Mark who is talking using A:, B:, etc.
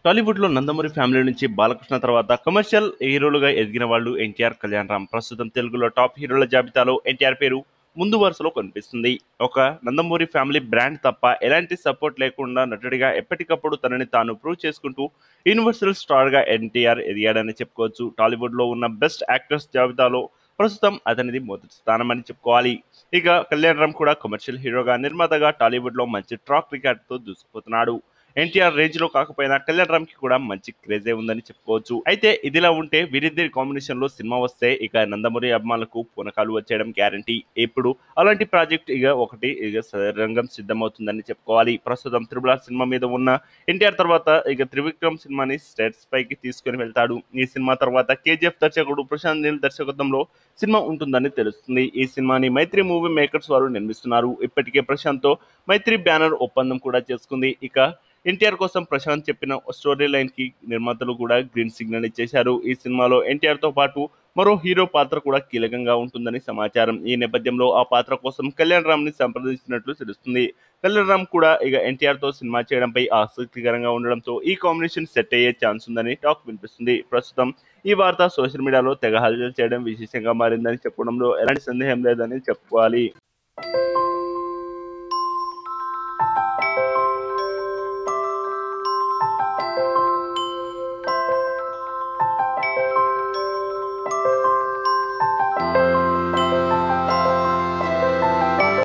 A: టాలీవుడ్లో నందమూరి ఫ్యామిలీ నుంచి బాలకృష్ణ తర్వాత కమర్షియల్ హీరోలుగా ఎదిగిన వాళ్ళు ఎన్టీఆర్ కళ్యాణ్ రామ్ ప్రస్తుతం తెలుగులో టాప్ హీరోల జాబితాలో ఎన్టీఆర్ పేరు ముందు వరుసలో కనిపిస్తుంది ఒక నందమూరి ఫ్యామిలీ బ్రాండ్ తప్ప ఎలాంటి సపోర్ట్ లేకుండా నటుడిగా ఎప్పటికప్పుడు తనని తాను ప్రూవ్ చేసుకుంటూ యూనివర్సల్ స్టార్గా ఎన్టీఆర్ ఎదిగాడని చెప్పుకోవచ్చు టాలీవుడ్లో ఉన్న బెస్ట్ యాక్టర్స్ జాబితాలో ప్రస్తుతం అతనిది మొదటి స్థానం అని చెప్పుకోవాలి ఇక కళ్యాణ్ రామ్ కూడా కమర్షియల్ హీరోగా నిర్మాతగా టాలీవుడ్లో మంచి ట్రాక్ రికార్డ్తో దూసుకుపోతున్నాడు ఎన్టీఆర్ రేంజ్ లో కాకపోయినా కళ్యాణ్ రామ్ కి కూడా మంచి క్రేజే ఉందని చెప్పుకోవచ్చు అయితే ఇదిలా ఉంటే వీరిద్దరి కాంబినేషన్ లో సినిమా వస్తే ఇక నందమూరి అభిమానులకు పునకాలు వచ్చేయడం గ్యారంటీ ఇప్పుడు అలాంటి ప్రాజెక్ట్ ఇక ఒకటి ఇక రంగం సిద్ధమవుతుందని చెప్పుకోవాలి ప్రస్తుతం త్రిబుల్ ఆర్ సినిమా మీద ఉన్న ఎన్టీఆర్ తర్వాత ఇక త్రివిక్రమ్ సినిమాని స్టేట్స్ పైకి తీసుకొని వెళ్తాడు ఈ సినిమా తర్వాత కేజీఎఫ్ దర్శకుడు ప్రశాంత్ నీల్ దర్శకత్వంలో సినిమా ఉంటుందని తెలుస్తుంది ఈ సినిమాని మైత్రి మూవీ మేకర్స్ వారు నిర్మిస్తున్నారు ఇప్పటికే ప్రశాంత్తో మైత్రి బ్యానర్ ఒప్పందం కూడా చేసుకుంది ఇక ఎన్టీఆర్ కోసం ప్రశాంత్ చెప్పిన స్టోరీ లైన్ కి నిర్మాతలు కూడా గ్రీన్ సిగ్నల్ ఇచ్చేశారు ఈ సినిమాలో ఎన్టీఆర్ తో పాటు మరో హీరో పాత్ర కూడా కీలకంగా ఉంటుందని సమాచారం ఈ నేపథ్యంలో ఆ పాత్ర కోసం కళ్యాణ్ రామ్ ని సంప్రదించినట్లు తెలుస్తుంది కళ్యాణ్ రామ్ కూడా ఇక ఎన్టీఆర్ తో సినిమా చేయడంపై ఆసక్తికరంగా ఉండడంతో ఈ కాంబినేషన్ సెట్ అయ్యే ఛాన్స్ ఉందని టాక్ వినిపిస్తుంది ప్రస్తుతం ఈ వార్త సోషల్ మీడియాలో తెగ హల్చల్ చేయడం విశేషంగా మారిందని చెప్పడంలో ఎలాంటి సందేహం లేదని చెప్పుకోవాలి